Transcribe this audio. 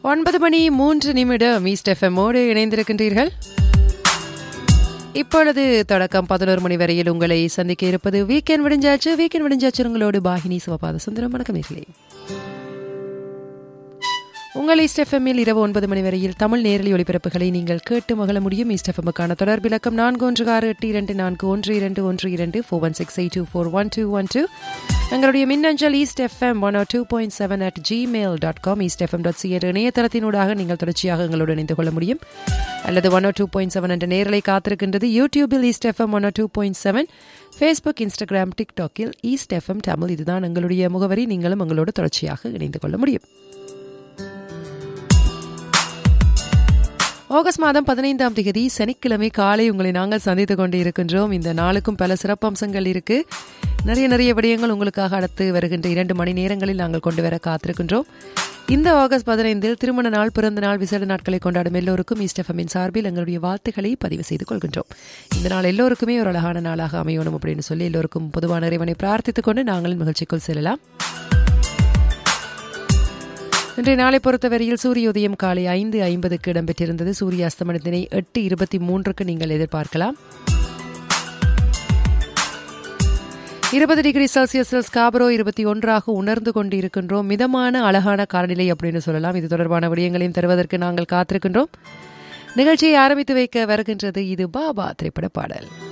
ஒன்பது மணி மூன்று நிமிடம் ஈஸ்ட் எஃப்எம்மோடு இணைந்திருக்கின்றீர்கள் இப்பொழுது தொடக்கம் பதினோரு மணி வரையில் உங்களை சந்திக்க இருப்பது வீக்கெண்ட் விடிஞ்சாச்சு வீக்கெண்ட் விடிஞ்சாச்சு உங்களோடு பாகினி சிவபாத சுந்தரம் வணக்கம் நேர்களே உங்கள் ஈஸ்ட் எஃப்எம்மில் இரவு ஒன்பது மணி வரையில் தமிழ் நேரலி ஒளிபரப்புகளை நீங்கள் கேட்டு மகள முடியும் ஈஸ்ட் எஃப்எம்முக்கான தொடர்பிலக்கம் நான்கு ஒன்று ஆறு எட்டு இரண்டு நான்கு ஒன்று இரண்டு ஒன்று இரண்டு four one six eight two four one two one two எங்களுடைய மின்னஞ்சல் East FM one two point seven at Gmail dot com East FM dot C என்ற இணையதளத்தினூடாக நீங்கள் தொடர்ச்சியாக எங்களோடு இணைந்து கொள்ள முடியும் அல்லது ஒன் டூ பாயிண்ட் செவன் என்ற நேரலை காத்திருக்கின்றது யூடியூபில் East FM one two point seven Facebook Instagram டிக்டாக்கில் ஈஸ்ட் எஃப்எம் தமிழ் இதுதான் எங்களுடைய முகவரி நீங்களும் எங்களோடு தொடர்ச்சியாக இணைந்து கொள்ள முடியும் ஆகஸ்ட் மாதம் பதினைந்தாம் தேதி சனிக்கிழமை காலை உங்களை நாங்கள் சந்தித்துக் கொண்டு இருக்கின்றோம் இந்த நாளுக்கும் பல சிறப்பம்சங்கள் இருக்கு நிறைய நிறைய விடயங்கள் உங்களுக்காக அடுத்து வருகின்ற இரண்டு மணி நேரங்களில் நாங்கள் கொண்டு வர காத்திருக்கின்றோம் இந்த ஆகஸ்ட் பதினைந்தில் திருமண நாள் பிறந்த நாள் விசேட நாட்களை கொண்டாடும் எல்லோருக்கும் ஈஸ்டெஃபமின் சார்பில் எங்களுடைய வாழ்த்துக்களை பதிவு செய்து கொள்கின்றோம் இந்த நாள் எல்லோருக்குமே ஒரு அழகான நாளாக அமையணும் அப்படின்னு சொல்லி எல்லோருக்கும் பொதுவான இறைவனை பிரார்த்தித்துக் கொண்டு நாங்கள் நிகழ்ச்சிக்குள் செல்லலாம் இன்றைய நாளை பொறுத்தவரையில் சூரிய உதயம் காலை ஐந்து ஐம்பதுக்கு இடம்பெற்றிருந்தது சூரிய அஸ்தமனத்தினை எட்டு இருபத்தி மூன்றுக்கு நீங்கள் எதிர்பார்க்கலாம் இருபது டிகிரி செல்சியஸில் ஸ்காபரோ இருபத்தி ஒன்றாக உணர்ந்து கொண்டு இருக்கின்றோம் மிதமான அழகான காலநிலை அப்படின்னு சொல்லலாம் இது தொடர்பான விடயங்களையும் தருவதற்கு நாங்கள் காத்திருக்கின்றோம் நிகழ்ச்சியை ஆரம்பித்து வைக்க வருகின்றது இது பாபா திரைப்பட பாடல்